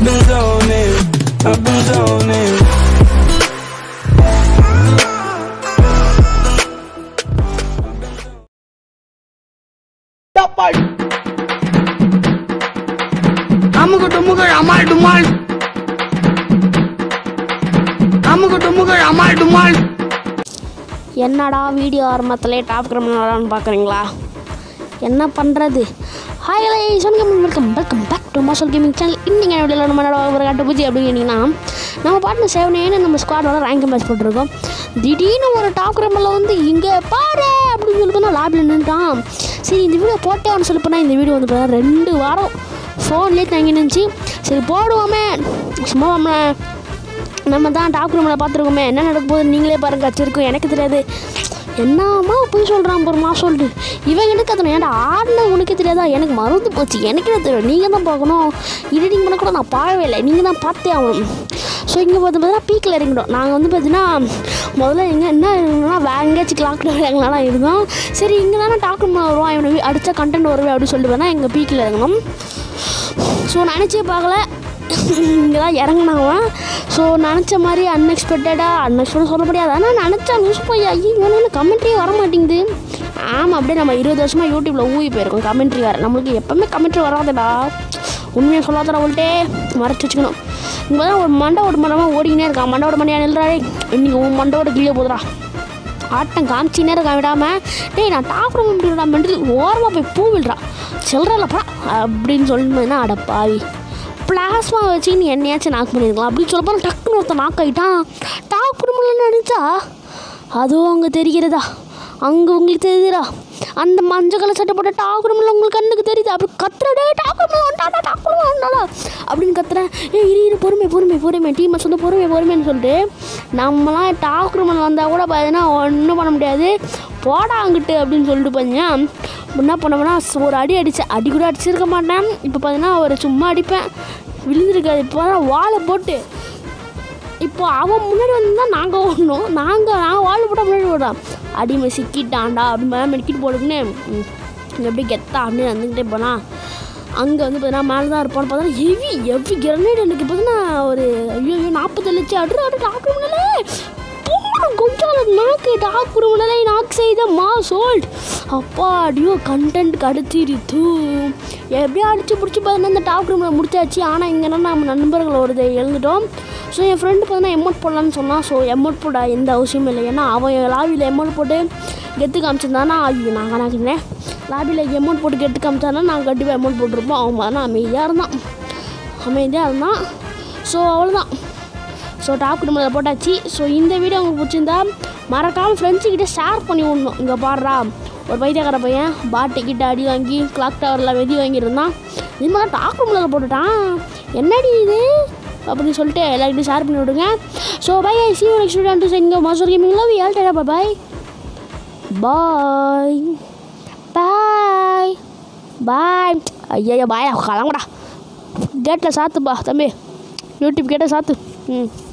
I've been zoning, I've been zoning. அமுகு டுமுகள் அமால் டுமால் அமுகு டுமுகள் அமால் டுமால் என்னடா வீடியோ ஆரம்பத்திலே டாப் கிரிமினலான்னு பார்க்குறீங்களா என்ன பண்ணுறது ஹாய் வணக்கம் வெல்கம் வெல்கம் பேக் டு மாசல் கேமிங் சேனல் இன்றைக்கி வீடியோவில் நம்ம என்னோட ஒரு கட்டு பூஜை அப்படின்னு கேட்டிங்கன்னா நம்ம பாட்டு செவனேன்னு நம்ம ஸ்குவாடோட ரேங்க் மேட்ச் போட்டிருக்கோம் திடீர்னு ஒரு டாப் கிரிமினலில் வந்து இங்கே பாரு அப்படின்னு சொல்லி போனால் லாபில் நின்றுட்டான் சரி இந்த வீடியோ போட்டே அவனு சொல்லி போனால் இந்த வீடியோ வந்து பார்த்தா ரெண்டு வாரம் ஃபோன்லேயே தங்கி நினச்சி சரி போடுவோமே சும்மா நம்ம நம்ம தான் டாப் ரூமில் பார்த்துருக்கோமே என்ன நடக்க போகுது நீங்களே பாருங்க வச்சிருக்கோம் எனக்கு தெரியாது என்னம்மா போய் சொல்கிறான் பொறுமா சொல்லிட்டு இவன் எனக்கு கத்தணும் ஏன்டா ஆடின உனக்கே தெரியாதா எனக்கு மறந்து போச்சு எனக்கு என்ன தெரியும் நீங்கள் தான் பார்க்கணும் எடிட்டிங் பண்ண கூட நான் பார்க்கவே இல்லை நீங்கள் தான் பார்த்தே ஆகணும் ஸோ இங்கே பார்த்து பார்த்தீங்கன்னா பீக்கில் இறங்கிட்டோம் நாங்கள் வந்து பார்த்தீங்கன்னா முதல்ல எங்கே என்ன இருந்தோம்னா வேறு எங்கேயாச்சும் கிளாக் இறங்கலாம் இருந்தோம் சரி இங்கே தானே டாக் ரூமில் வருவான் இவனை அடித்தா கண்டென்ட் வருவேன் அப்படின்னு சொல்லிட்டு பார்த்தா எங்கள் பீக்கில் இறங்கணும் ஸோ நினச்சே பார்க்கல இங்கே தான் இறங்கினாவன் ஸோ நினச்ச மாதிரி அன்எக்ஸ்பெக்டடாக அன்எக்ஸ்பெக்டட் சொல்ல முடியாது ஆனால் நினச்சா நியூஸ் போய் ஐயோ இவனு கமெண்ட்ரி வர மாட்டேங்குது ஆமாம் அப்படியே நம்ம இருபது வருஷமாக யூடியூப்பில் ஊறி போயிருக்கோம் கமெண்ட்ரி வர நம்மளுக்கு எப்போவுமே கமெண்ட்ரி வராதுடா உண்மையாக சொல்லாதடா அவள்கிட்டே மறைச்சி வச்சுக்கணும் இங்கே தான் ஒரு மண்டை ஒரு மண்டமாக ஓடிக்கினே இருக்கான் மண்டோட மண்டையா நில்றாடே இன்னைக்கு உன் மண்டோட கீழே போதுடா ஆட்டம் காமிச்சினே இருக்க விடாமல் டேய் நான் டாப் ரூம் விடா மென்று ஓரமாக போய் பூ விடுறா சில்லறல படா அப்படின்னு சொல்லிட்டு அட பாவி பிளாஸ்மா வச்சு நீ என்னையாச்சும் நாக் பண்ணியிருக்கலாம் அப்படின்னு சொல்ல போனால் டக்குன்னு ஒருத்தன் நாக் ஆகிட்டான் டாப் ரூமில் நினச்சா அதுவும் அங்கே தெரிகிறதா அங்கே உங்களுக்கு தெரியுதுடா அந்த மஞ்சள் கலர் சட்டை போட்ட டாக் ரூமில் உங்களுக்கு கண்ணுக்கு தெரியுது அப்படி கத்துறடே டாக் ரூமில் வந்தாடா டாக் ரூமில் வந்தாடா அப்படின்னு கத்துறேன் ஏ இரு இரு பொறுமை பொறுமை பொறுமை டீமை சொந்த பொறுமை பொறுமைன்னு சொல்லிட்டு நம்மலாம் டாக் ரூமில் வந்தால் கூட பார்த்தீங்கன்னா ஒன்றும் பண்ண முடியாது போடா அங்கிட்டு அப்படின்னு சொல்லிட்டு பார்த்தீங்கன்னா என்ன பண்ணுவேன்னா ஒரு அடி அடித்தேன் அடி கூட அடிச்சிருக்க மாட்டேன் இப்போ பார்த்தீங்கன்னா ஒரு சும்மா அடிப்பேன் விழுந்திருக்காது இப்போ தான் வாழை போட்டு இப்போ அவன் முன்னாடி வந்து நாங்கள் ஓடணும் நாங்கள் நான் வாழை போட்டால் முன்னாடி ஓடுறான் அடிமை சிக்கிட்டான்டா அப்படின்னு மெடிக்கிட்டு போடுக்குன்னு ம், இங்க அப்படியே கெத்தா அப்படின்னு வந்துக்கிட்டே போனா அங்கே வந்து பார்த்தீங்கன்னா மேலே தான் இருப்பான்னு பார்த்தா ஹெவி ஹெவி கிரனேட் எனக்கு பார்த்தீங்கன்னா ஒரு ஐயோ ஐயோ நாற்பது லட்சம் அடு அடு டாக்குமெண்ட்லே போடும் கொஞ்சம் நாக்கு டாக்குமெண்ட்லே நாக்கு செய்த மா சோல்ட் அப்பா அடியோ கண்டென்ட் கடத்திருத்து எப்படியோ அடிச்சு பிடிச்சி பார்த்தீங்கன்னா இந்த டாப் ரூமில் முடிச்சாச்சு ஆனால் இங்கே நம்ம நண்பர்கள் ஒரு இதை எழுந்துட்டோம் ஸோ என் ஃப்ரெண்டு பார்த்தீங்கன்னா எமௌண்ட் போடலான்னு சொன்னான் ஸோ எமௌண்ட் போட எந்த அவசியமும் இல்லை ஏன்னா அவன் என் லாபியில் எமௌண்ட் போட்டு கெத்து காமிச்சிருந்தானா ஐயோ நான் கணக்குனேன் லாபியில் எமௌண்ட் போட்டு கெத்து காமிச்சானா நான் கண்டிப்பாக எமௌண்ட் போட்டிருப்போம் அவன் பார்த்தா அமைதியாக இருந்தான் அமைதியாக இருந்தான் ஸோ அவ்வளோதான் ஸோ டாப் குடும்பத்தில் போட்டாச்சு ஸோ இந்த வீடியோ உங்களுக்கு பிடிச்சிருந்தா மறக்காமல் ஃப்ரெண்ட்ஸுக்கிட்ட ஷேர் பண்ணி விடணும் இங்கே பாடுறா ஒரு பைத்தியக்கார பையன் பாட்டு கிட்ட அடி வாங்கி கிளாக் டவரில் வெடி வாங்கியிருந்தான் இது மாதிரி டாப் ரூமில் போட்டுட்டான் என்னடி இது அப்படின்னு சொல்லிட்டு எல்லாருக்கிட்டையும் ஷேர் பண்ணி விடுங்க so bye I see next video டு சென்ட் மாஸ்டர் கேமிங் லவ் யால் டேடா பாய் பாய் பாய் பாய் ஐயா பாய் கிளம்புடா கேட்டில் சாத்துப்பா தம்பி யூடியூப் கேட்ட சாத்து ம்